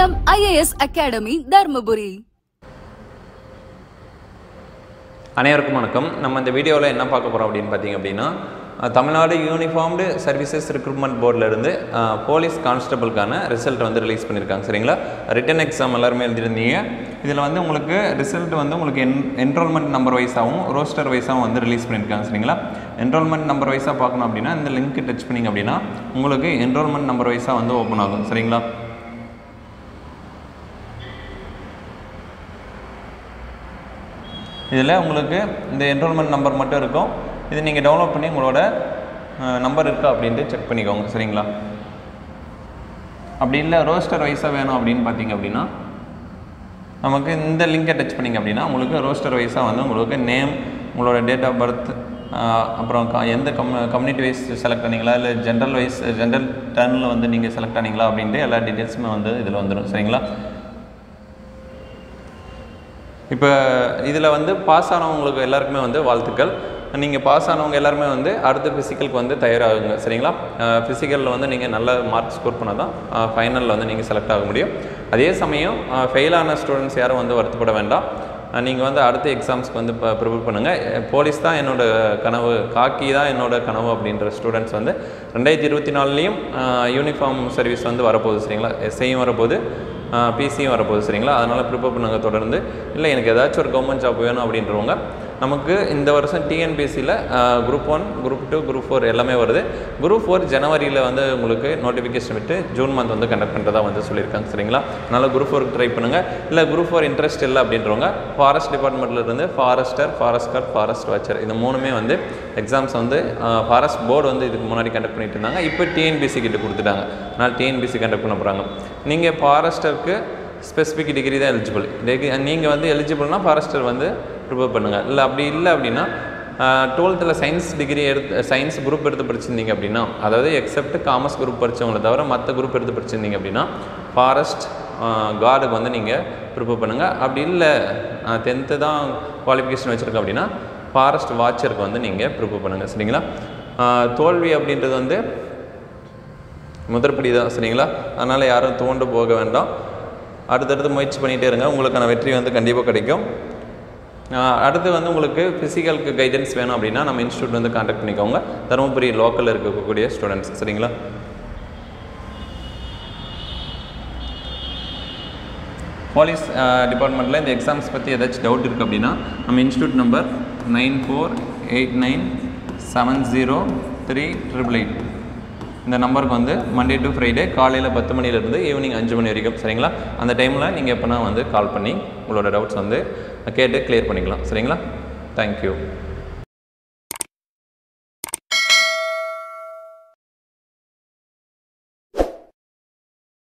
Sriram IAS academy Dharmapuri அனைவருக்கும் வணக்கம் நம்ம இந்த வீடியோவில் என்ன பார்க்க போகிறோம் அப்படின்னு பார்த்தீங்க அப்படின்னா அஹ், தமிழ்நாடு யூனிஃபார்ம்டு சர்வீசஸ் ரெக்ரூட்மெண்ட் போர்டிலேருந்து போலீஸ் கான்ஸ்டபிளுக்கான ரிசல்ட் வந்து ரிலீஸ் பண்ணியிருக்காங்க சரிங்களா ரிட்டன் எக்ஸாம் எல்லாருமே எழுதிருந்தீங்க இதில் வந்து உங்களுக்கு ரிசல்ட் வந்து உங்களுக்கு என் என்ரோல்மெண்ட் நம்பர் வைஸாகவும் ரோஸ்டர் வைஸாகவும் வந்து ரிலீஸ் பண்ணியிருக்காங்க சரிங்களா என்ரோல்மெண்ட் நம்பர் வைஸாக பார்க்கணும் அப்படின்னா இந்த லிங்க் டச் பண்ணிங்க அப்படின்னா உங்களுக்கு என்ரோல்மெண்ட் நம்பர் வைஸாக வந்து ஓப்பன் ஆகும் சரிங்களா இதில் உங்களுக்கு இந்த என்ரோல்மெண்ட் நம்பர் மட்டும் இருக்கும் இது நீங்கள் டவுன்லோட் பண்ணி உங்களோட நம்பர் இருக்கா அப்படின்ட்டு செக் பண்ணிக்கோங்க சரிங்களா அப்படி இல்லை ரோஸ்டர் வைஸாக வேணும் அப்படின்னு பார்த்தீங்க அப்படின்னா நமக்கு இந்த லிங்கை டச் பண்ணிங்க அப்படின்னா உங்களுக்கு ரோஸ்டர் வைஸாக வந்து உங்களுக்கு நேம் உங்களோட டேட் ஆஃப் பர்த் அப்புறம் க எந்த கம் கம்யூனிட்டி வைஸ் செலக்ட் பண்ணீங்களா இல்லை ஜென்ரல் வைஸ் ஜென்ரல் டர்னில் வந்து நீங்கள் செலக்ட் ஆனீங்களா அப்படின்ட்டு எல்லா டீட்டெயில்ஸுமே வந்து இதில் வந்துடும் சரிங்களா இப்போ இதில் வந்து பாஸ் ஆனவங்களுக்கு எல்லாருக்குமே வந்து வாழ்த்துக்கள் நீங்கள் பாஸ் ஆனவங்க எல்லாருமே வந்து அடுத்த ஃபிசிக்கலுக்கு வந்து தயாராகுங்க சரிங்களா ஃபிசிக்கலில் வந்து நீங்கள் நல்ல மார்க் ஸ்கோர் பண்ணால் தான் ஃபைனலில் வந்து நீங்கள் செலக்ட் ஆக முடியும் அதே சமயம் ஃபெயில் ஆன ஸ்டூடெண்ட்ஸ் யாரும் வந்து வருத்தப்பட வேண்டாம் நீங்கள் வந்து அடுத்த எக்ஸாம்ஸ்க்கு வந்து இப்போ ப்ரிப்பேர் பண்ணுங்கள் போலீஸ் தான் என்னோட கனவு காக்கி தான் என்னோட கனவு அப்படின்ற ஸ்டூடெண்ட்ஸ் வந்து ரெண்டாயிரத்தி இருபத்தி நாலுலேயும் யூனிஃபார்ம் சர்வீஸ் வந்து வரப்போகுது சரிங்களா எஸ்ஐயும் வரப்போகுது பிசியும் வரப்போகுது சரிங்களா அதனால் ப்ரிப்பேர் பண்ணுங்க தொடர்ந்து இல்லை எனக்கு ஏதாச்சும் ஒரு கவர்மெண்ட் ஜாப் வேணும் அப்படின்றவங்க நமக்கு இந்த வருஷம் டிஎன்பிஎஸ்சியில் group one group two group four எல்லாமே வருது குரூப் ஃபோர் ஜனவரியில் வந்து உங்களுக்கு நோட்டிஃபிகேஷன் விட்டு ஜூன் மந்த் வந்து கண்டக்ட் பண்ணுறதா வந்து சொல்லியிருக்காங்க சரிங்களா அதனால் குரூப் ஃபோருக்கு ட்ரை பண்ணுங்கள் இல்லை குரூப் ஃபோர் இன்ட்ரெஸ்ட் இல்லை அப்படின்றவங்க ஃபாரஸ்ட் டிபார்ட்மெண்ட்டில் இருந்து forester forest guard forest watcher இந்த மூணுமே வந்து எக்ஸாம்ஸ் வந்து ஃபாரஸ்ட் போர்டு வந்து இதுக்கு முன்னாடி கண்டக்ட் பண்ணிட்டு இருந்தாங்க இப்போ டிஎன்பிசி கிட்ட கொடுத்துட்டாங்க அதனால் டிஎன்பிசி கண்டக்ட் பண்ண போகிறாங்க நீங்கள் ஃபாரஸ்டருக்கு ஸ்பெசிஃபிக் டிகிரி தான் எலிஜிபிள் நீங்கள் வந்து எலிஜிபிள்னா ஃபாரஸ்டர் வந்து ப்ரிப்பேர் பண்ணுங்கள் இல்லை அப்படி இல்லை அப்படின்னா டுவெல்த்தில் சயின்ஸ் டிகிரி எடுத்து சயின்ஸ் குரூப் எடுத்து படிச்சிருந்தீங்க அப்படின்னா அதாவது எக்ஸப்ட் காமர்ஸ் குரூப் படித்தவங்கள தவிர மற்ற குரூப் எடுத்து படிச்சிருந்தீங்க அப்படின்னா ஃபாரஸ்ட் கார்டுக்கு வந்து நீங்கள் ப்ரிப்பேர் பண்ணுங்கள் அப்படி இல்லை டென்த்து தான் குவாலிஃபிகேஷன் வச்சுருக்கோம் அப்படின்னா ஃபாரஸ்ட் வாட்சருக்கு வந்து நீங்கள் ப்ரிப்பேர் பண்ணுங்கள் சரிங்களா ஆஹ் தோல்வி அப்படின்றது வந்து முதற்படி தான் சரிங்களா அதனால் யாரும் தோண்டு போக வேண்டாம் அடுத்தடுத்து முயற்சி பண்ணிகிட்டே இருங்க உங்களுக்கான வெற்றி வந்து கண்டிப்பாக கிடைக்கும் ஆஹ் அடுத்து வந்து உங்களுக்கு ஃபிசிக்கலுக்கு கைடன்ஸ் வேணும் அப்படின்னா நம்ம இன்ஸ்டியூட் வந்து காண்டாக்ட் பண்ணிக்கோங்க தருமபுரி லோக்கலில் இருக்கக்கூடிய ஸ்டூடெண்ட்ஸ் சரிங்களா போலீஸ் டிபார்ட்மெண்ட்டில் இந்த எக்ஸாம்ஸ் பற்றி ஏதாச்சும் டவுட் இருக்குது அப்படின்னா நம்ம institute number nine four eight nine seven zero three triple eight இந்த நம்பருக்கு வந்து மண்டே டு ஃப்ரைடே காலையில் பத்து மணிலேருந்து ஈவினிங் அஞ்சு மணி வரைக்கும் சரிங்களா அந்த டைமில் நீங்கள் எப்போனா வந்து கால் பண்ணி உங்களோட டவுட்ஸ் வந்து கேட்டு கிளியர் பண்ணிக்கலாம் சரிங்களா தேங்க்யூ